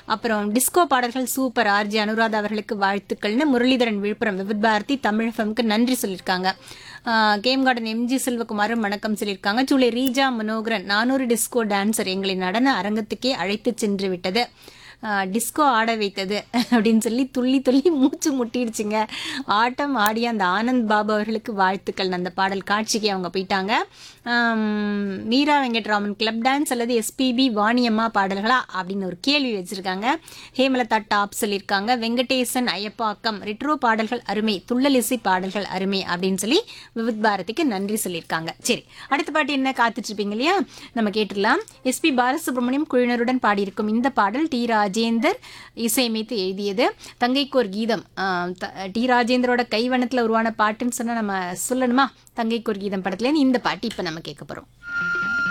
அப்புறம் டிஸ்கோ பாடல்கள் super RJ Anuradha அவர்களுக்கு வாழ்த்துக்கள்னு முரளிதரன் விழுப்புரம் விவித் பாரதி தமிழ் ஃபம்க்கு நன்றி சொல்லியிருக்காங்க கேம் கார்டன் எம்ஜி செல்வகுமாரும் வணக்கம் சொல்லியிருக்காங்க சூளை ரீஜா மனோகரன் நானூறு டிஸ்கோ டான்சர் எங்களை நடன அரங்கத்துக்கே அழைத்து சென்று விட்டது டிஸ்கோ ஆட வைத்தது அப்படின்னு சொல்லி துள்ளி துள்ளி மூச்சு முட்டிடுச்சுங்க ஆட்டம் ஆடிய அந்த ஆனந்த் பாபு அவர்களுக்கு வாழ்த்துக்கள் அந்த பாடல் காட்சிக்கு அவங்க போயிட்டாங்க ஆம், மீரா வெங்கட்ராமன் கிளப் டான்ஸ் அல்லது எஸ்பிபி வாணியம்மா பாடல்களா அப்படின்னு ஒரு கேள்வி வச்சிருக்காங்க ஹேமலதா டாப் சொல்லியிருக்காங்க வெங்கடேசன் ஐயப்பாக்கம் ரிட்ரோ பாடல்கள் அருமை துள்ளல் இசை பாடல்கள் அருமை அப்படின்னு சொல்லி விவித் பாரதிக்கு நன்றி சொல்லியிருக்காங்க சரி அடுத்த பாட்டு என்ன காத்துட்டு இருப்பீங்க இல்லையா நம்ம கேட்டுடலாம் எஸ்பி பாலசுப்ரமணியம் குழுவினருடன் பாடியிருக்கும் இந்த பாடல் டி ராஜேந்தர் இசையமைத்து எழுதியது தங்கைக்கு ஒரு கீதம் ஆஹ் த- டி ராஜேந்தரோட கைவண்ணத்தில் உருவான பாட்டுன்னு சொன்னா நம்ம சொல்லணுமா தங்கைக்கு ஒரு கீதம் படத்துலேருந்து இந்த பாட்டு இப்போ நம்ம கேட்க போகிறோம்